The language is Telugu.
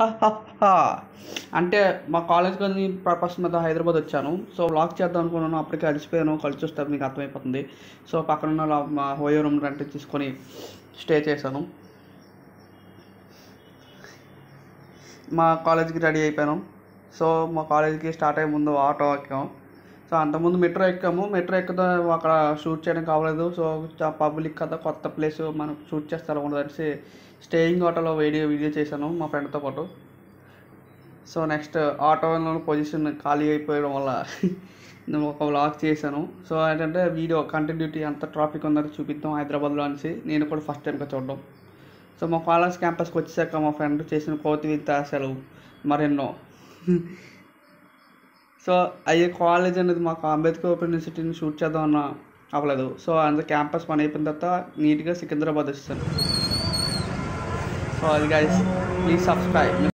అంటే మా కాలేజ్ కానీ పర్పస్ మీద హైదరాబాద్ వచ్చాను సో వ్లాగ్ చేద్దాం అనుకున్నాను అప్పటికే అలసిపోయాను కలిసి వస్తే మీకు అర్థమైపోతుంది సో పక్కన ఉన్న లా- మా హోయో రూమ్ రెంట్ తీసుకొని స్టే చేశాను మా కాలేజ్కి రెడీ అయిపోయాను సో మా కాలేజ్కి స్టార్ట్ అయ్యే ముందు ఆటో ఎక్కాము సో అంతకుముందు మెట్రో ఎక్కాము మెట్రో ఎక్కితే అక్కడ షూట్ చేయడం కావలేదు సో పబ్లిక్ కదా కొత్త ప్లేస్ మనం షూట్ చేస్తే అలా ఉండదు అనేసి స్టేయింగ్ ఆటోలో వీడియో వీడియో చేశాను మా ఫ్రెండ్తో పాటు సో నెక్స్ట్ ఆటోలో పొజిషన్ ఖాళీ అయిపోయడం వల్ల నేను ఒక వ్లాగ్ చేశాను సో ఏంటంటే వీడియో కంటిన్యూటీ అంత ట్రాఫిక్ ఉందని చూపిద్దాం హైదరాబాద్లో అనేసి నేను కూడా ఫస్ట్ టైంగా చూడడం సో మా కాలేజ్ క్యాంపస్కి వచ్చాక మా ఫ్రెండ్ చేసిన కోతి వింత అసలు మరెన్నో సో అయ్యే కాలేజ్ అనేది మాకు అంబేద్కర్ ఓపెన్ యూనివర్సిటీని షూట్ చేద్దామన్న అవ్వలేదు సో అంత క్యాంపస్ పని అయిపోయిన తర్వాత నీట్గా సికింద్రాబాద్ వచ్చేసాను సో అది గైస్ ప్లీజ్ సబ్స్క్రైబ్